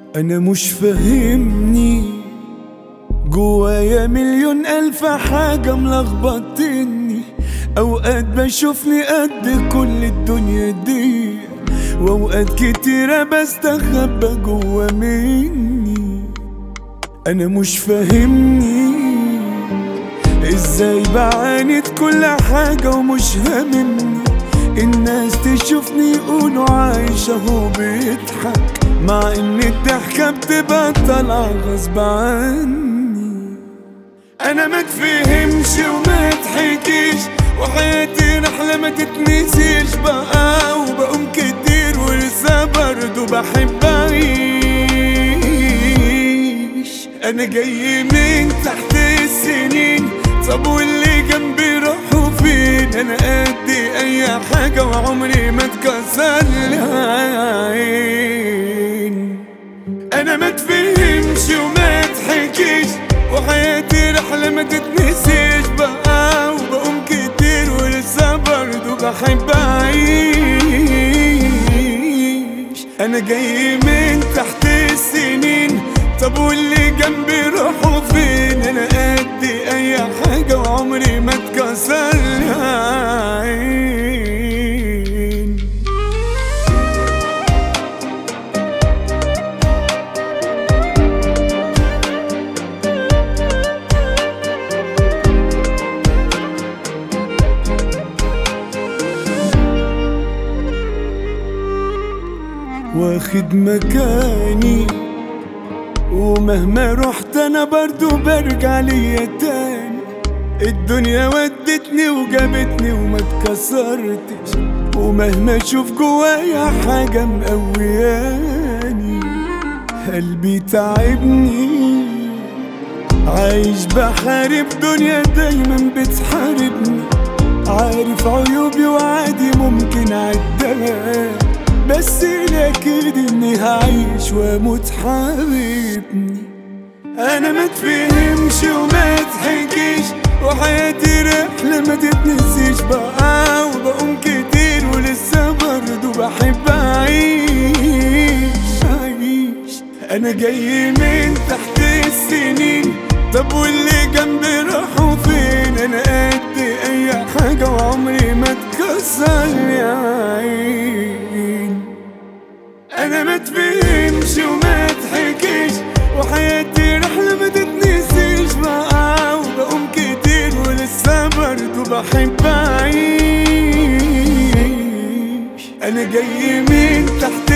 انا مش فاهمني جوايا مليون الف حاجة ملخبطني اوقات بشوفني قد كل الدنيا دي واوقات كتيرة بستخبى جوا مني انا مش فاهمني ازاي بعاند كل حاجة ومش هاممني الناس تشوفني يقولوا عايش اهو بيضحك مع ان الضحكة بتبقى طالعة غصب عني انا ما تفهمش وما تحكيش وحياتي رحلة ما تتنسيش بقى وبقوم كتير ولسه برضه بحب اعيش انا جاي من تحت السنين طب واللي جنبي راحوا فين انا قد اي حاجة وعمري ما اتكسر العين انا ما تفهمش وما تحكيش وحياتي رحلة ما تتنسيش بقى وبقوم كتير ولسه برضه بحب اعيش انا جاي من تحت السنين طب واللي جنبي راحوا فين انا قد اي حاجة وعمري ما اتكسر العين واخد مكاني ومهما رحت انا برضو برجع ليا تاني الدنيا ودتني وجابتني وما اتكسرتش ومهما اشوف جوايا حاجة مقوياني قلبي تعبني عايش بحارب دنيا دايما بتحاربني عارف عيوبي وعادي ممكن عدها بس الاكيد اني هعيش واموت حبيبني انا ما تفهمش وما تحكيش وحياتي رحلة ما تتنسيش بقى وبقوم كتير ولسه برضه بحب اعيش اعيش انا جاي من تحت السنين طب واللي جنبي راحوا فين انا قد اي حاجة وعمري ما اتكسر يا عين انا ما تفهمش وما تحكيش وحياتي رحلة ما تتنسيش بقى وبقوم كتير ولسه برضه بحب اعيش انا جاي من تحت